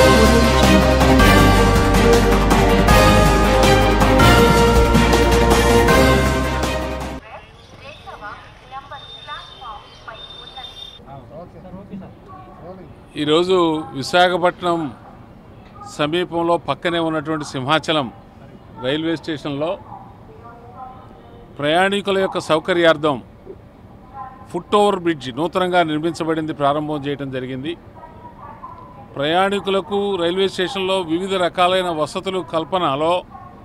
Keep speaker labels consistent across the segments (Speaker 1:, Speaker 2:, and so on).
Speaker 1: రేఖవ number platform పై ఉన్నది
Speaker 2: ఈరోజు విశాఖపట్నం సమీపంలో పక్కనే ఉన్నటువంటి సింహాచలం రైల్వే స్టేషన్లో ప్రయాణికుల యొక్క సౌకర్యార్థం ఫుట్ ఓవర్ బ్రిడ్జ్ నూతనంగా నిర్మించబడింది ప్రారంభం చేయడం జరిగింది ప్రయాణికులకు రైల్వే స్టేషన్లో వివిధ రకాలైన వసతులు కల్పనలో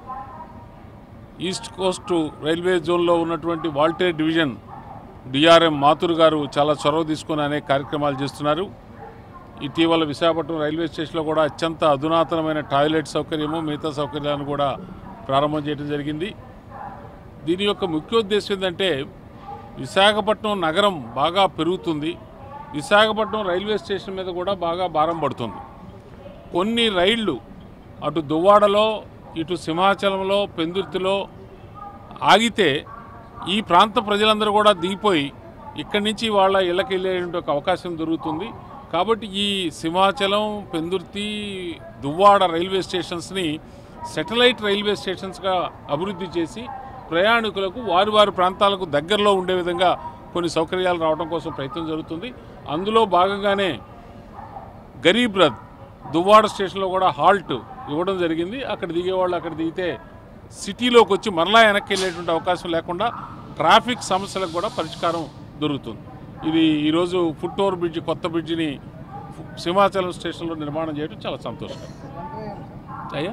Speaker 2: ఈస్ట్ కోస్ట్ రైల్వే జోన్లో ఉన్నటువంటి వాల్టేర్ డివిజన్ డిఆర్ఎం మాథుర్ గారు చాలా చొరవ తీసుకుని అనేక కార్యక్రమాలు చేస్తున్నారు ఇటీవల విశాఖపట్నం రైల్వే స్టేషన్లో కూడా అత్యంత అధునాతనమైన టాయిలెట్ సౌకర్యము మిగతా సౌకర్యాలను కూడా ప్రారంభం చేయడం జరిగింది దీని యొక్క ముఖ్యోద్దేశం ఏంటంటే విశాఖపట్నం నగరం బాగా పెరుగుతుంది విశాఖపట్నం రైల్వే స్టేషన్ మీద కూడా బాగా భారం పడుతుంది కొన్ని రైళ్లు అటు దువ్వాడలో ఇటు సింహాచలంలో పెందుర్తిలో ఆగితే ఈ ప్రాంత ప్రజలందరూ కూడా దిగిపోయి ఇక్కడి నుంచి వాళ్ళ ఇళ్ళకి వెళ్ళేటువంటి ఒక అవకాశం దొరుకుతుంది కాబట్టి ఈ సింహాచలం పెందుర్తి దువ్వాడ రైల్వే స్టేషన్స్ని సెటిలైట్ రైల్వే స్టేషన్స్గా అభివృద్ధి చేసి ప్రయాణికులకు వారి వారి ప్రాంతాలకు దగ్గరలో ఉండే విధంగా కొన్ని సౌకర్యాలు రావడం కోసం ప్రయత్నం జరుగుతుంది అందులో భాగంగానే గరీబ్ రథ్ దువ్వాడ స్టేషన్లో కూడా హాల్ట్ ఇవ్వడం జరిగింది అక్కడ దిగేవాళ్ళు అక్కడ దిగితే సిటీలోకి వచ్చి మరలా వెనక్కి వెళ్ళేటువంటి అవకాశం లేకుండా ట్రాఫిక్ సమస్యలకు కూడా పరిష్కారం దొరుకుతుంది ఇది ఈరోజు ఫుట్ ఓవర్ బ్రిడ్జ్ కొత్త బ్రిడ్జిని సింహాచలం స్టేషన్లో నిర్మాణం చేయడం చాలా సంతోషకరం అయ్యా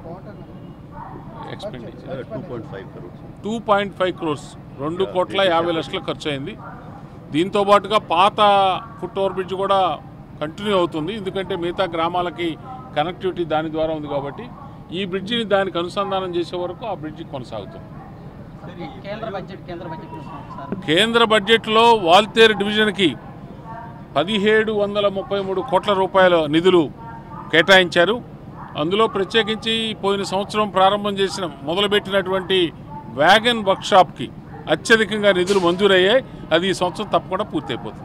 Speaker 2: expenditure
Speaker 3: two point five crores
Speaker 2: two point five crores రెండు కోట్ల యాభై లక్షలు ఖర్చు అయింది దీంతో పాటుగా పాత ఫుట్ ఓవర్ బ్రిడ్జ్ కూడా కంటిన్యూ అవుతుంది ఎందుకంటే మిగతా గ్రామాలకి కనెక్టివిటీ దాని ద్వారా ఉంది కాబట్టి ఈ బ్రిడ్జిని దానికి అనుసంధానం చేసే వరకు ఆ బ్రిడ్జి కొనసాగుతుంది
Speaker 4: కేంద్ర బడ్జెట్ కేంద్ర బడ్జెట్ చూస్తున్నాం సార్
Speaker 2: కేంద్ర బడ్జెట్లో వాల్తేరు డివిజన్కి పదిహేడు వందల ముప్పై మూడు కోట్ల రూపాయల నిధులు కేటాయించారు అందులో ప్రత్యేకించి పోయిన సంవత్సరం ప్రారంభం చేసిన మొదలుపెట్టినటువంటి వ్యాగన్ వర్క్షాప్కి అత్యధికంగా నిధులు మంజూరయ్యాయి అది ఈ సంవత్సరం తప్పకుండా పూర్తయిపోతుంది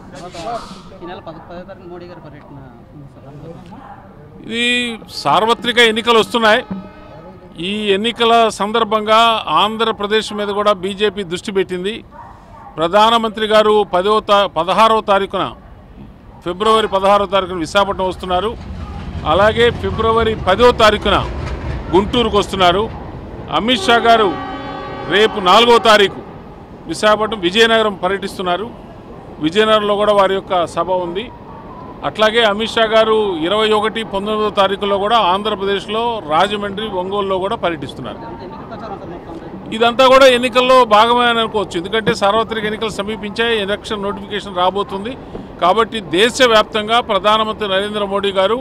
Speaker 4: ఈ నెల పద పదో తారీఖు మోడీ గారి పర్యటన ఉంది సార్ అందులో
Speaker 2: ఇది సార్వత్రిక ఎన్నికలు వస్తున్నాయి ఈ ఎన్నికల సందర్భంగా ఆంధ్రప్రదేశ్ మీద కూడా బీజేపీ దృష్టి పెట్టింది ప్రధానమంత్రి గారు పదో తా పదహారవ తారీఖున ఫిబ్రవరి పదహారవ తారీఖున విశాఖపట్నం వస్తున్నారు అలాగే ఫిబ్రవరి పదో తారీఖున గుంటూరుకు వస్తున్నారు అమిత్ షా గారు రేపు నాలుగో తారీఖు విశాఖపట్నం విజయనగరం పర్యటిస్తున్నారు విజయనగరంలో కూడా వారి యొక్క సభ ఉంది అట్లాగే అమిత్ షా గారు ఇరవై ఒకటి పంతొమ్మిదో తారీఖులో కూడా ఆంధ్రప్రదేశ్లో రాజమండ్రి ఒంగోలులో కూడా పర్యటిస్తున్నారు
Speaker 4: అంటే ఎన్నికల ప్రచారం సార్ మొత్తం అంతా.
Speaker 2: ఇదంతా కూడా ఎన్నికల్లో భాగమే అని అనుకోవచ్చు ఎందుకంటే సార్వత్రిక ఎన్నికలు సమీపించాయి ఎలక్షన్ నోటిఫికేషన్ రాబోతుంది కాబట్టి దేశవ్యాప్తంగా ప్రధానమంత్రి నరేంద్ర మోడీ గారు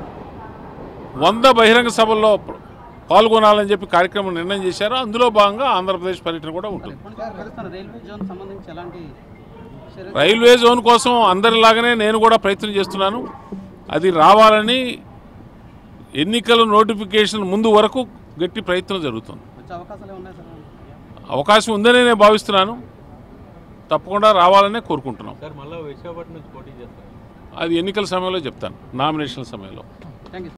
Speaker 2: వంద బహిరంగ సభల్లో ప్ర- పాల్గొనాలని చెప్పి కార్యక్రమం నిర్ణయం చేశారు అందులో భాగంగా ఆంధ్రప్రదేశ్ పర్యటన కూడా ఉంటుంది
Speaker 4: ఎప్పటి నుంచి కలుస్తారు రైల్వే జోన్ సంబంధించి ఎలాంటి చర్యలు
Speaker 2: రైల్వే జోన్ కోసం అందరిలాగానే నేను కూడా ప్రయత్నం చేస్తున్నాను అది రావాలని ఎన్నికల నోటిఫికేషన్ ముందు వరకు గట్టి ప్రయత్నం జరుగుతుంది
Speaker 4: వచ్చే అవకాశాలు ఉన్నాయి సార్
Speaker 2: అవకాశం ఉందని నేను భావిస్తున్నాను తప్పకుండా రావాలనే కోరుకుంటున్నాం
Speaker 5: సార్ మళ్ళీ విశాఖపట్నం నుంచి పోటీ చేస్తారు
Speaker 2: అది ఎన్నికల సమయంలో చెప్తాను నామినేషన్ సమయంలో
Speaker 4: థ్యాంక్ యూ